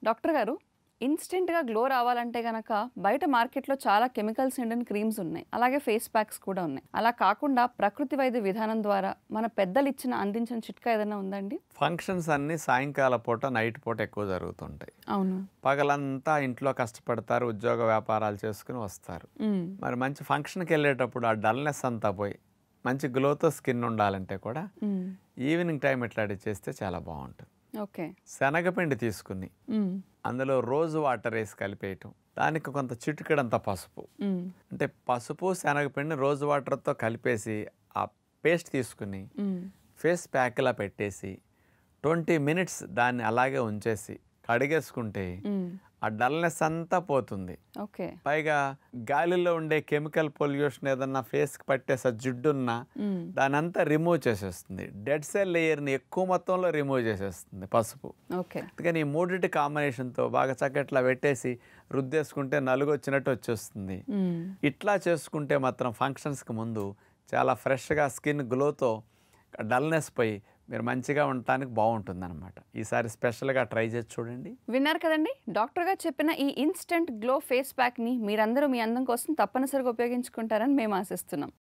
Doctor గారు ఇన్స్టెంట్గా glow రావాలంటే గనక బయట మార్కెట్లో చాలా కెమికల్స్ నిండిన క్రీమ్స్ ఉన్నాయి అలాగే ఫేస్ ప్యాక్స్ కూడా ఉన్నాయి అలా కాకుండా ప్రకృతి వైద్య విధానం ద్వారా మన పెద్దలు ఇచ్చిన అందించిన చిట్కా ఏదైనా ఉందండి ఫంక్షన్స్ అన్నీ సాయంకాల పూట నైట్ పూట ఎక్కువ జరుగుతుంటాయి అవును పగలంతా ఇంట్లో కష్టపడతారు ఉద్యోగ వ్యాపారాలు చేసుకుని వస్తారు మ్మ్. మరి మంచి ఫంక్షన్కి వెళ్ళేటప్పుడు ఆ డల్నెస్ అంతా పోయి మంచి గ్లోతో స్కిన్ ఉండాలంటే కూడా మ్మ్. ఈవినింగ్ టైం ఇట్లాంటి చేస్తే చాలా బాగుంటుంది ఓకే శనగపిండి తీసుకుని మ్మ్. అందులో రోజు వాటర్ వేసి కలిపేయటం దానికి కొంత చిటికెడంత పసుపు మ్మ్. అంటే పసుపు శనగపిండి రోజు వాటర్తో కలిపేసి ఆ పేస్ట్ తీసుకుని మ్మ్. ఫేస్ ప్యాక్లా పెట్టేసి ట్వంటీ మినిట్స్ దాన్ని అలాగే ఉంచేసి కడిగేసుకుంటే మ్మ్. ఆ డల్నెస్ అంతా పోతుంది ఓకే పైగా గాలిలో ఉండే కెమికల్ పొల్యూషన్ ఏదన్నా ఫేస్కి పట్టేసే జిడ్డున్నా మ్మ్. దాని అంతా రిమూవ్ చేసేస్తుంది డెడ్ సెల్ లేయర్ని ఎక్కువ మొత్తంలో రిమూవ్ చేసేస్తుంది పసుపు ఓకే అందుకని ఈ మూడింటి కాంబినేషన్తో బాగా చక్కట్లా పెట్టేసి రుద్దేసుకుంటే నలుగు వచ్చినట్టు వచ్చేస్తుంది మ్మ్. ఇట్లా చేసుకుంటే మాత్రం ఫంక్షన్స్కి ముందు చాలా ఫ్రెష్గా స్కిన్ గ్లోతో డల్నెస్ పోయి మీరు మంచిగా ఉండటానికి బాగుంటుంది అనమాట ఈసారి స్పెషల్గా ట్రై చేసి చూడండి విన్నారు కదండి డాక్టర్ గారు చెప్పిన ఈ ఇన్స్టెంట్ గ్లో ఫేస్ ప్యాక్ని మీరందరూ మీ అందం కోసం తప్పనిసరిగా ఉపయోగించుకుంటారని మేము ఆశిస్తున్నాం